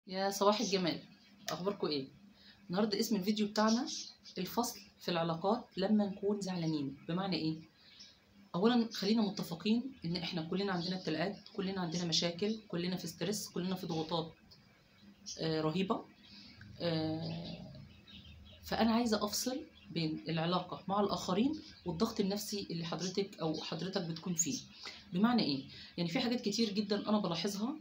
يا صباح الجمال اخباركم ايه النهارده اسم الفيديو بتاعنا الفصل في العلاقات لما نكون زعلانين بمعنى ايه اولا خلينا متفقين ان احنا كلنا عندنا ابتلاءات كلنا عندنا مشاكل كلنا في ستريس كلنا في ضغوطات آه رهيبه آه فانا عايزه افصل بين العلاقه مع الاخرين والضغط النفسي اللي حضرتك او حضرتك بتكون فيه بمعنى ايه يعني في حاجات كتير جدا انا بلاحظها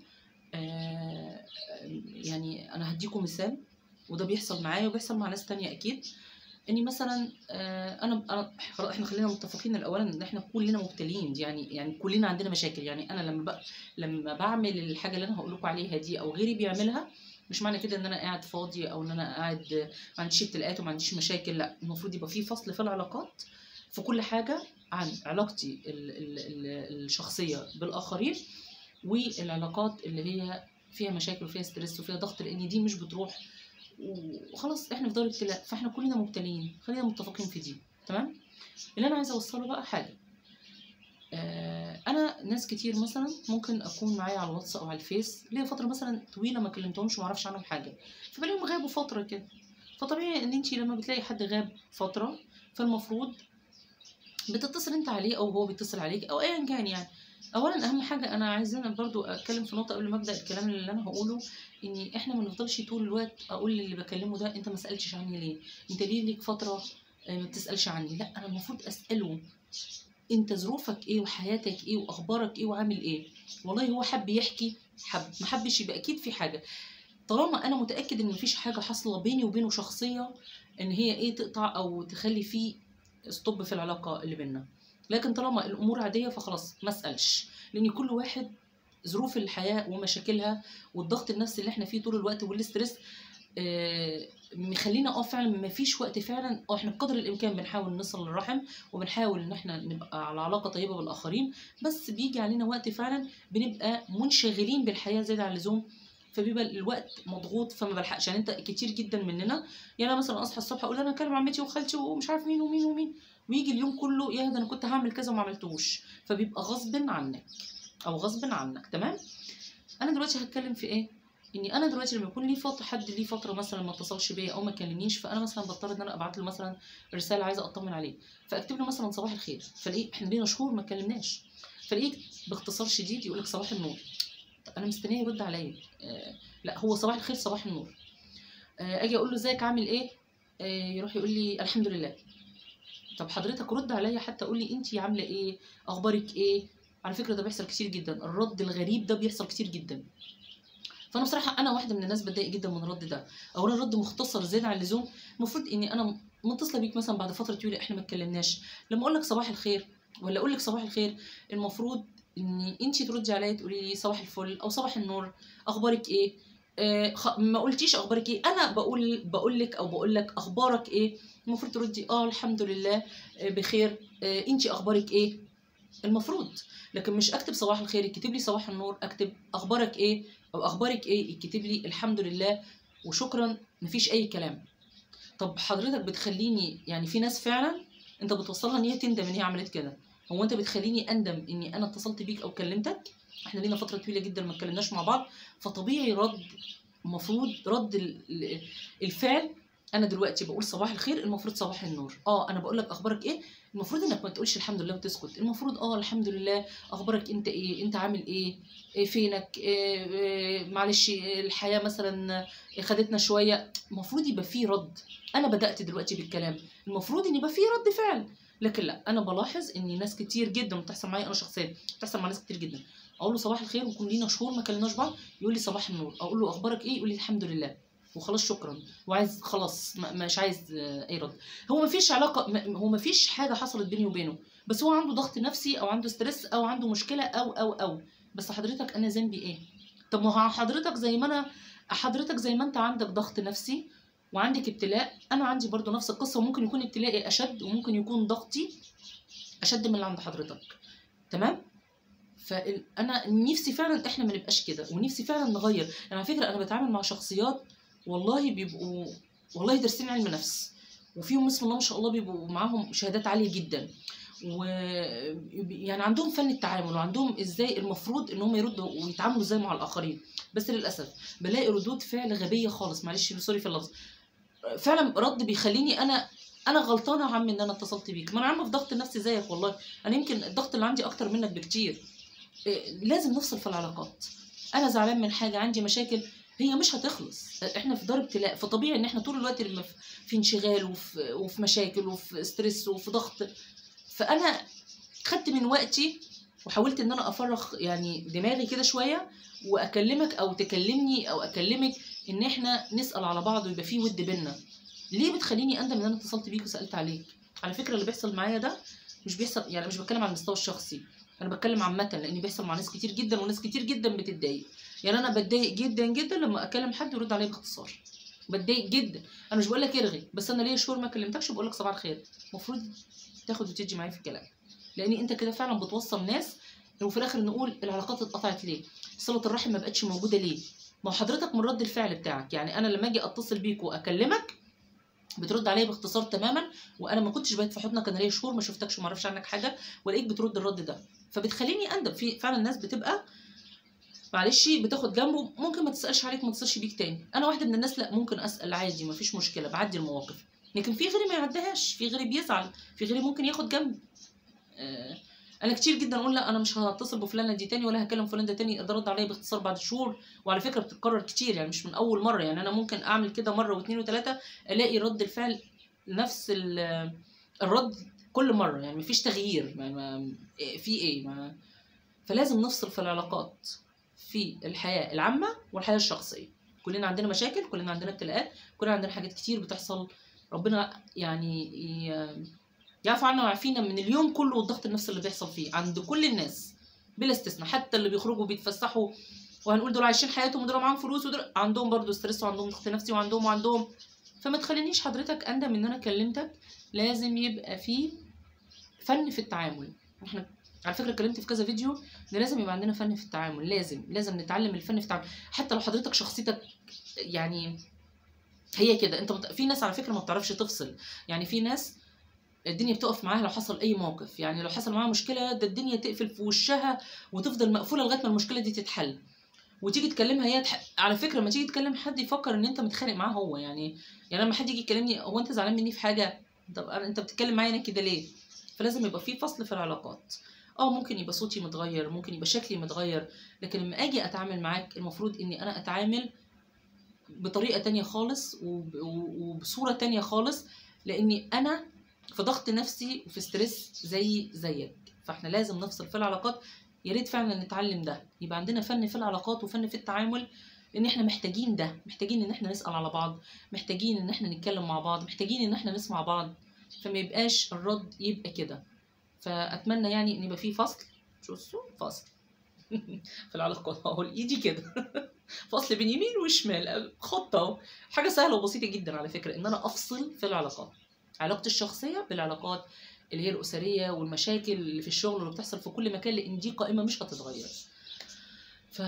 آه يعني انا هديكم مثال وده بيحصل معايا وبيحصل مع ناس تانية اكيد اني مثلا آه انا انا خلاص احنا خلينا متفقين الاولا ان احنا كلنا مبتلين يعني يعني كلنا عندنا مشاكل يعني انا لما بق لما بعمل الحاجه اللي انا هقول لكم عليها دي او غيري بيعملها مش معنى كده ان انا قاعد فاضي او ان انا قاعد ما عنديش ابتلاءات وما عنديش مشاكل لا المفروض يبقى في فصل في العلاقات في كل حاجه عن علاقتي ال ال ال الشخصيه بالاخرين والعلاقات اللي هي فيها مشاكل وفيها ستريس وفيها ضغط لان دي مش بتروح وخلاص احنا في دار ابتلاء فاحنا كلنا مبتلين خلينا متفقين في دي تمام اللي انا عايزه اوصله بقى حاجه آه انا ناس كتير مثلا ممكن اكون معايا على الواتس او على الفيس ليا فتره مثلا طويله ما كلمتهمش وما اعرفش عنهم حاجه فبلاقيهم غابوا فتره كده فطبيعي ان انت لما بتلاقي حد غاب فتره فالمفروض بتتصل انت عليه او هو بيتصل عليك او ايا كان يعني اولا اهم حاجه انا عايزه انا برضو اتكلم في نقطه قبل ما ابدا الكلام اللي انا هقوله ان احنا ما نفضلش طول الوقت اقول للي بكلمه ده انت ما سالتش عني ليه انت ليه ليك فتره ما بتسالش عني لا انا المفروض اساله انت ظروفك ايه وحياتك ايه واخبارك ايه وعامل ايه والله هو حب يحكي حب ما حبش يبقى اكيد في حاجه طالما انا متاكد ان مفيش حاجه حاصله بيني وبينه شخصيه ان هي ايه تقطع او تخلي فيه ستوب في العلاقه اللي بينا لكن طالما الامور عاديه فخلاص ما اسالش لان كل واحد ظروف الحياه ومشاكلها والضغط النفسي اللي احنا فيه طول الوقت والاسترس آه مخلينا اه فعلا ما فيش وقت فعلا اه احنا بقدر الامكان بنحاول نصل للرحم وبنحاول ان احنا نبقى على علاقه طيبه بالاخرين بس بيجي علينا وقت فعلا بنبقى منشغلين بالحياه زياده عن اللزوم فبيبقى الوقت مضغوط فما بلحقش يعني انت كتير جدا مننا يعني انا مثلا اصحى الصبح اقول انا اكلم عمتي وخالتي ومش عارف مين ومين ومين ويجي اليوم كله يا ده انا كنت هعمل كذا وما عملتوش فبيبقى غصب عنك او غصب عنك تمام انا دلوقتي هتكلم في ايه اني انا دلوقتي لما يكون لي فتره حد ليه فتره مثلا ما اتصلش بيا او ما كلمنيش فانا مثلا بضطر ان انا ابعت له مثلا رساله عايزه اطمن عليه فاكتب له مثلا صباح الخير فلاقيه احنا لينا شهور ما اتكلمناش فلاقيه باختصار شديد يقول لك صباح النور طب انا مستنيه يرد عليا آه لا هو صباح الخير صباح النور آه اجي اقول له ازيك عامل ايه آه يروح يقول لي الحمد لله طب حضرتك رد عليا حتى قول لي انت عامله ايه اخبارك ايه على فكره ده بيحصل كتير جدا الرد الغريب ده بيحصل كتير جدا فانا بصراحه انا واحده من الناس بتضايق جدا من الرد ده اولا الرد مختصر زياده عن اللزوم المفروض اني انا متصله بيك مثلا بعد فتره طويله احنا ما اتكلمناش لما اقول لك صباح الخير ولا اقول لك صباح الخير المفروض ان انت تردي عليا تقولي لي صباح الفل او صباح النور اخبارك ايه آه خ... ما قلتيش اخبارك ايه انا بقول بقول لك او بقول لك اخبارك ايه المفروض تردي اه الحمد لله آه بخير آه انت اخبارك ايه المفروض لكن مش اكتب صباح الخير يكتب لي صباح النور اكتب اخبارك ايه او اخبارك ايه يكتب لي الحمد لله وشكرا مفيش اي كلام طب حضرتك بتخليني يعني في ناس فعلا انت بتوصلها ان هي تندم ان هي عملت كده هو انت بتخليني اندم اني انا اتصلت بيك او كلمتك احنا لينا فتره طويله جدا ما اتكلمناش مع بعض فطبيعي رد المفروض رد الفعل انا دلوقتي بقول صباح الخير المفروض صباح النور اه انا بقول لك اخبارك ايه المفروض انك ما تقولش الحمد لله وتسكت المفروض اه الحمد لله اخبارك انت ايه انت عامل ايه, إيه فينك إيه إيه معلش الحياه مثلا خدتنا شويه المفروض يبقى فيه رد انا بدات دلوقتي بالكلام المفروض ان يبقى فيه رد فعل لكن لا انا بلاحظ ان ناس كتير جدا بتحصل معايا انا شخصيا بتحصل مع ناس كتير جدا اقول له صباح الخير ونكون لينا شهور ما كلمناش بعض يقول لي صباح النور اقول له اخبارك ايه يقول لي الحمد لله وخلاص شكرا وعايز خلاص مش عايز اي رد هو ما فيش علاقه هو ما فيش حاجه حصلت بيني وبينه بس هو عنده ضغط نفسي او عنده ستريس او عنده مشكله او او او بس حضرتك انا ذنبي ايه طب ما هو حضرتك زي ما انا حضرتك زي ما انت عندك ضغط نفسي وعندك ابتلاء انا عندي برضو نفس القصه وممكن يكون ابتلائي اشد وممكن يكون ضغطي اشد من اللي عند حضرتك تمام فانا نفسي فعلا احنا ما نبقاش كده ونفسي فعلا نغير يعني على فكره انا بتعامل مع شخصيات والله بيبقوا والله دارسين علم نفس وفيهم بسم الله ما شاء الله بيبقوا معاهم شهادات عاليه جدا و يعني عندهم فن التعامل وعندهم ازاي المفروض ان هم يردوا ويتعاملوا ازاي مع الاخرين بس للاسف بلاقي ردود فعل غبيه خالص معلش سوري في اللفظ فعلا رد بيخليني انا انا غلطانه يا عم ان انا اتصلت بيك ما انا عم في ضغط النفسي زيك والله انا يمكن الضغط اللي عندي اكتر منك بكتير إيه، لازم نفصل في العلاقات انا زعلان من حاجه عندي مشاكل هي مش هتخلص احنا في دار ابتلاء فطبيعي ان احنا طول الوقت لما في- في انشغال وفي, وفي مشاكل وفي ستريس وفي ضغط فانا خدت من وقتي وحاولت ان انا افرغ يعني دماغي كده شويه واكلمك او تكلمني او اكلمك ان احنا نسال على بعض ويبقى في ود بينا ليه بتخليني اندم ان انا اتصلت بيك وسالت عليك على فكره اللي بيحصل معايا ده مش بيحصل يعني مش بتكلم على المستوى الشخصي انا بتكلم عامه لان بيحصل مع ناس كتير جدا وناس كتير جدا بتتضايق يعني انا بتضايق جدا جدا لما اكلم حد يرد عليا باختصار بتضايق جدا انا مش بقول لك ارغي بس انا ليا شهور ما كلمتكش وبقول لك صباح الخير المفروض تاخد وتدي معايا في الكلام لان انت كده فعلا بتوصل ناس وفي الاخر نقول العلاقات اتقطعت ليه صله الرحم ما بقتش موجوده ليه ما هو حضرتك من رد الفعل بتاعك يعني انا لما اجي اتصل بيك واكلمك بترد عليا باختصار تماما وانا ما كنتش بايت في حضنك انا ليا شهور ما شفتكش وما اعرفش عنك حاجه والاقيك بترد الرد ده فبتخليني اندم في فعلا ناس بتبقى معلش بتاخد جنبه ممكن ما تسالش عليك ما تتصلش بيك تاني انا واحده من الناس لا ممكن اسال عادي ما فيش مشكله بعدي المواقف لكن في غيري ما يعديهاش في غيري بيزعل في غيري ممكن ياخد جنب آه، انا كتير جدا اقول لا انا مش هتصل بفلانه دي تاني ولا هكلم فلان ده تاني ده رد عليا باختصار بعد شهور وعلى فكره بتتكرر كتير يعني مش من اول مره يعني انا ممكن اعمل كده مره واثنين وثلاثه الاقي رد الفعل نفس ال- الرد كل مره يعني مفيش تغيير ما ما إيه- في ايه ما فلازم نفصل في العلاقات في الحياه العامه والحياه الشخصيه كلنا عندنا مشاكل كلنا عندنا ابتلاءات كلنا عندنا حاجات كتير بتحصل ربنا يعني ي- يعفو عنا ويعافينا من اليوم كله والضغط النفسي اللي بيحصل فيه عند كل الناس بلا استثناء حتى اللي بيخرجوا بيتفسحوا وهنقول دول عايشين حياتهم ودول معاهم فلوس ودول عندهم برضو ستريس وعندهم ضغط نفسي وعندهم وعندهم فما تخلينيش حضرتك اندم ان انا كلمتك لازم يبقى في فن في التعامل احنا على فكره اتكلمت في كذا فيديو ان لازم يبقى عندنا فن في التعامل لازم لازم نتعلم الفن في التعامل حتى لو حضرتك شخصيتك يعني هي كده انت مت... في ناس على فكره ما بتعرفش تفصل يعني في ناس الدنيا بتقف معاها لو حصل اي موقف يعني لو حصل معاها مشكله ده الدنيا تقفل في وشها وتفضل مقفوله لغايه ما المشكله دي تتحل وتيجي تكلمها هي تح... على فكره لما تيجي تكلم حد يفكر ان انت متخانق معاه هو يعني يعني لما حد يجي يكلمني هو انت زعلان مني في حاجه طب أنا- انت بتتكلم معايا انا كده ليه فلازم يبقى في فصل في العلاقات اه ممكن يبقى صوتي متغير ممكن يبقى شكلي متغير لكن لما اجي اتعامل معاك المفروض اني انا اتعامل بطريقه تانية خالص وب- وبصوره تانية خالص لاني انا في ضغط نفسي وفي ستريس زي زيك فاحنا لازم نفصل في العلاقات يا ريت فعلا نتعلم ده يبقى عندنا فن في العلاقات وفن في التعامل لان احنا محتاجين ده محتاجين ان احنا نسال على بعض محتاجين ان احنا نتكلم مع بعض محتاجين ان احنا نسمع بعض فما يبقاش الرد يبقى كده فاتمنى يعني ان يبقى في فصل شو اسمه فصل في العلاقات اهو ايدي كده فصل بين يمين وشمال خط اهو حاجه سهله وبسيطه جدا على فكره ان انا افصل في العلاقات علاقتي الشخصيه بالعلاقات اللي هي الاسريه والمشاكل اللي في الشغل اللي بتحصل في كل مكان لان دي قائمه مش هتتغير ف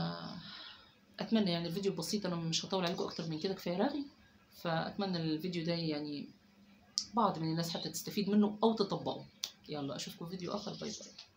اتمنى يعني الفيديو بسيط انا مش هطول عليكم اكتر من كده كفايه رغي فاتمنى الفيديو ده يعني بعض من الناس حتى تستفيد منه او تطبقه يلا اشوفكم في فيديو اخر باي باي